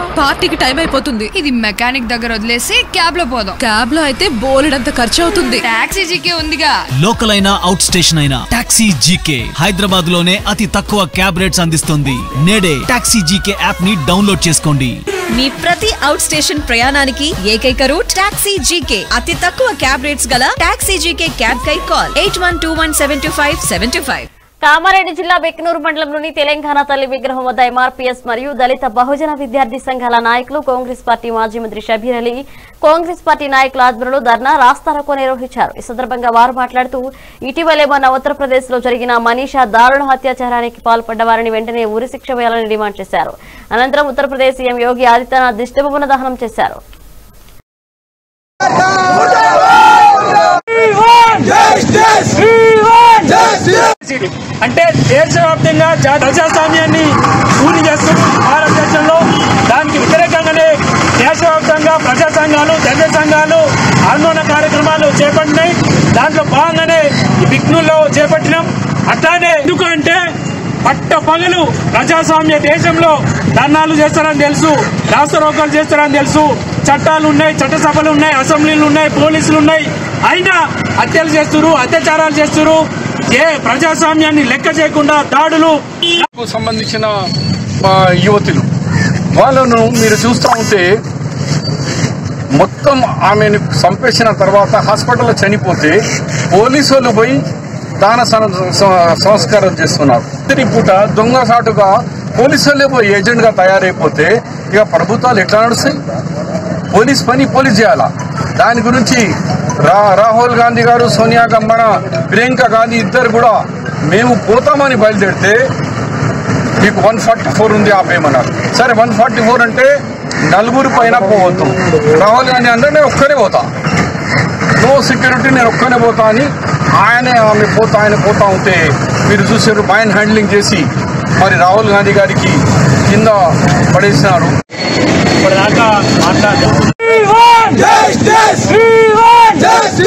పార్టీకి టైం అయిపోతుంది ఇది మెకానిక్ దగ్గర వదిలేసి క్యాబ్ లో పోదాం క్యాబ్ లో అయితే బోలెడంత ఖర్చు అవుతుంది టాక్సీ జీకే ఉందిగా లోకల్ అయినా అవుట్ స్టేషన్ అయినా టాక్సీ జీకే హైదరాబాద్ లోనే అతి తక్కువ క్యాబ్ రేట్స్ అందిస్తుంది నేడే టాక్సీ జీకే యాప్ ని డౌన్లోడ్ చేసుకోండి మీ ప్రతి అవుట్ స్టేషన్ ప్రయాణానికి ఏకైక రూట్ టాక్సీ జీకే అతి తక్కువ క్యాబ్ రేట్స్ గల టాక్సీ జీకే క్యాబ్ కై call eight one two one seven two five seven two five Kamareddy జిల్లా బెక్కనూరు మండలంలోని తెలంగాణ తల్లి విగ్రహం వద్ద ఎంఆర్పీఎస్ మరియు దళిత బహుజన విద్యార్థి సంఘాల నాయకులు కాంగ్రెస్ పార్టీ మాజీ మంత్రి షబీర్ అలీ కాంగ్రెస్ పార్టీ నాయకుల ఆధ్వర్యంలో ధర్నా రాస్తారోకో నిర్వహించారు ఈ సందర్భంగా వారు మాట్లాడుతూ ఇటీవలే మన ఉత్తరప్రదేశ్ లో జరిగిన మనీషా దారుణ అత్యాచారానికి పాల్పడ్డ వారిని వెంటనే ఉరిశిక్ష వేయాలని డిమాండ్ చేశారు అనంతరం ఉత్తరప్రదేశ్ సీఎం యోగి ఆదిత్యనాథ్ దిష్టిబొమ్మన దహనం చేశారు అంటే దేశవ్యాప్తంగా జా- ప్రజాస్వామ్యాన్ని పూర్తి చేస్తున్న భారతదేశంలో దానికి వ్యతిరేకంగానే దేశవ్యాప్తంగా ప్రజా సంఘాలు దళిత సంఘాలు ఆందోళన కార్యక్రమాలు చేపట్టినాయి దాంట్లో భాగంగానే ఈ బిగ్నూల్లో చేపట్టినాం అట్లానే ఎందుకు అంటే పట్ట పగలు ప్రజాస్వామ్య దేశంలో ధర్నాలు చేస్తారని తెలుసు రాస్తారోకాలు చేస్తారని తెలుసు చట్టాలు ఉన్నాయి చట్టసభలు ఉన్నాయి అసెంబ్లీలు ఉన్నాయి పోలీసులు ఉన్నాయి అయినా హత్యలు చేస్తున్నారు అత్యాచారాలు చేస్తున్నారు ఏ ప్రజాస్వామ్యాన్ని లెక్క చేయకుండా దాడులు కు సంబంధించిన ఆ, యువతులు వాళ్ళను మీరు చూస్తూ ఉంటే మొత్తం ఆమెను చంపేసిన తర్వాత హాస్పిటల్లో చనిపోతే పోలీసు వాళ్ళు పోయి దాన సం- సం- సంస్కారం చేస్తున్నారు ఇద్దరి పూట దొంగసాటుగా పోలీసు వాళ్ళే పోయి ఏజెంట్గా తయారైపోతే ఇక ప్రభుత్వాలు ఎట్లా నడుస్తాయి పోలీస్ పని పోలీస్ చేయాలా దాని గురించి రా రాహుల్ గాంధీ గారు సోనియా గమ్మన ప్రియాంక గాంధీ ఇద్దరు కూడా మేము పోతామని బయలుదేరితే మీకు వన్ ఫార్టీ ఫోర్ ఉంది ఆపేయమన్నారు సరే వన్ ఫార్టీ ఫోర్ అంటే నలుగురు పైన పోవద్దు రాహుల్ గాంధీ అంటే నేను ఒక్కనే పోతా నో సెక్యూరిటీ నేను ఒక్కనే పోతా అని ఆయనే ఆమె పోతా ఆయన పోతా ఉంటే మీరు చూసారు మైండ్ హ్యాండ్లింగ్ చేసి మరి రాహుల్ గాంధీ గారికి కింద పడేసినారు ఇప్పటిదాకా మాట్లాడారు